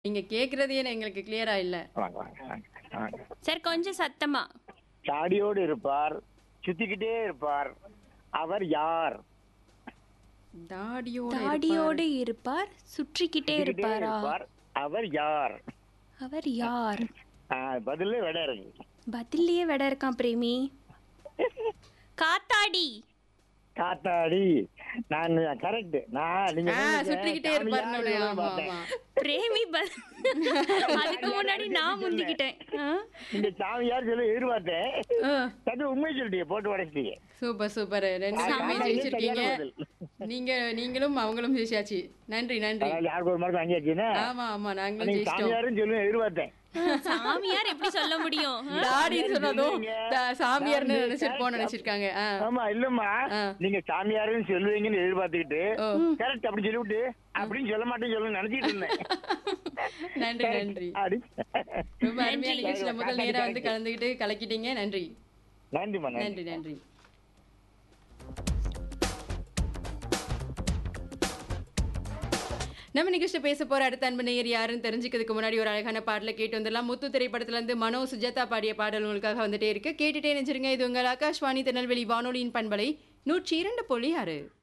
நீங்க கேக்குறது ஏன் எங்களுக்கு கிளியரா இல்ல வாங்க வாங்க வாங்க வாங்க சார் கொஞ்சம் சத்தமா தாடியோடு இருப்பார் சுத்திக்கிட்டே இருப்பார் அவர் யார் தாடியோட தாடியோடு இருப்பார் சுற்றிக்கிட்டே சுத்திக்கிட்டே இருப்பாரா இருப்பார் அவர் யார் அவர் யார் ஆ, பதிலே விட இருக்கு பதிலேயே விட இருக்கான் பிரேமி காத்தாடி காத்தாடி நான் கரெக்ட் நான் நீங்க ஆ, சொன்னீங்க, சுற்றிக்கிட்டே சாமியார் இருப்பாருன்னு இல்லைன்னு ஆமா பார்த்தேன். ஆமா பிரேமி ப- அதுக்கு முன்னாடி நான் முந்திக்கிட்டேன் ஆ? இந்த சாமியார் சொல்லி எதிர்பார்த்தேன் ஆ, சட்டு உண்மை சொல்லிட்டீங்க போட்டு உடைச்சிட்டீங்க சூப்பர் சூப்பர் ரெண்டு ஆ, பேருமே ஆமா, ஜெயிச்சிருக்கீங்க சரியான பதில். நீங்க நீங்களும் அவங்களும் ஜெயிச்சாச்சு நன்றி நன்றி அதனால யாருக்கு ஒரு மார்க் வாங்கியாச்சுன்னா ஆமா ஆமா நாங்களும் நீங்க ஜெயிச்சிட்டோம் சாமியாரும் சொல்லுவேன் எதிர்பார்த்தேன் சாமியார் எப்படி சொல்ல முடியும் ஆ? தாடின்னு சொன்னதும் சொல்லுவீங்க. தா- சாமியார்னு நான் நினைச்சிருப்போம்னு correct. நினைச்சிருக்காங்க ஆ. ஆமா இல்லம்மா ஆ. நீங்க சாமியாருன்னு சொல்லுவீங்கன்னு எதிர்பார்த்துக்கிட்டு ஓ கரெக்ட் அப்படி சொல்லிவிட்டு அப்படின்னு சொல்ல மாட்டேன்னு சொல்லு நினைச்சிட்டு இருந்தேன் நன்றி நன்றி அப்படி ரொம்ப அருமையா நிகழ்ச்சியில முதல் நேரா வந்து கலந்துக்கிட்டு கலக்கிட்டீங்க நன்றி நன்றிம்மா நன்றி நன்றி நன்றி நம்ம நிகழ்ச்சியில் பேச போற அடுத்த அன்பு நேயர் யாருன்னு தெரிஞ்சுக்கிறதுக்கு முன்னாடி ஒரு அழகான பாடலை கேட்டு வந்துடலாம் முத்து திரைப்படத்துல இருந்து மனோ சுஜாதா பாடிய பாடல் உங்களுக்காக வந்துட்டே இருக்கு கேட்டுட்டே நினைச்சிருங்க இது உங்கள் ஆகாஷ்வாணி திருநெல்வேலி வானொலியின் பண்பலை நூற்றி இரண்டு புள்ளி ஆறு